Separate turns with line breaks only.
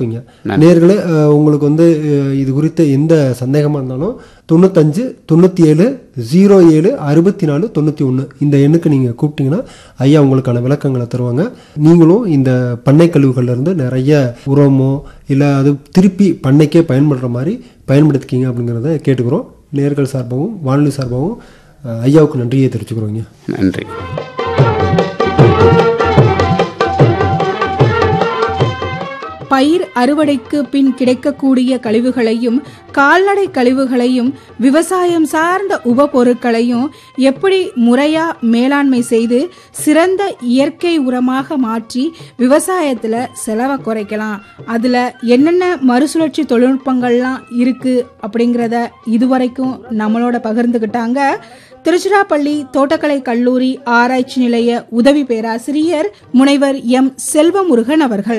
பயன்படுத்துவீங்க நேர்களே அஹ், உங்களுக்கு வந்து அஹ், இது குறித்த எந்த சந்தேகமாக இருந்தாலும் தொண்ணூத்தஞ்சு தொண்ணூற்றி ஏழு ஜீரோ ஏழு அறுபத்தி நாலு தொண்ணூற்றி ஒன்று இந்த எண்ணுக்கு நீங்கள் கூப்பிட்டீங்கன்னா ஐயா உங்களுக்கான விளக்கங்களை தருவாங்க நீங்களும் இந்த பண்ணை கழிவுகள்ல இருந்து நிறைய உரமோ இல்லை அது திருப்பி பண்ணைக்கே பயன்படுற மாதிரி பயன்படுத்திக்கிங்க அப்படிங்கிறத கேட்டுக்கிறோம் நேர்கள் சார்பாகவும் வானொலி சார்பாகவும் அஹ், ஐயாவுக்கு நன்றியை தெரிவிச்சுக்கிறோங்க
நன்றி
பயிர் அறுவடைக்கு பின் கிடைக்கக்கூடிய கழிவுகளையும் கால்நடை கழிவுகளையும் விவசாயம் சார்ந்த உபபொருட்களையும் எப்படி முறையா மேலாண்மை செய்து சிறந்த இயற்கை உரமாக மாற்றி விவசாயத்துல செலவை குறைக்கலாம் அதுல என்னென்ன மறுசுழற்சி தொழில்நுட்பங்கள்லாம் இருக்கு அப்படிங்கிறத இதுவரைக்கும் நம்மளோட பகிர்ந்துக்கிட்டாங்க திருச்சிராப்பள்ளி தோட்டக்கலை கல்லூரி ஆராய்ச்சி நிலைய உதவி பேராசிரியர் முனைவர் எம் செல்வமுருகன் அவர்கள்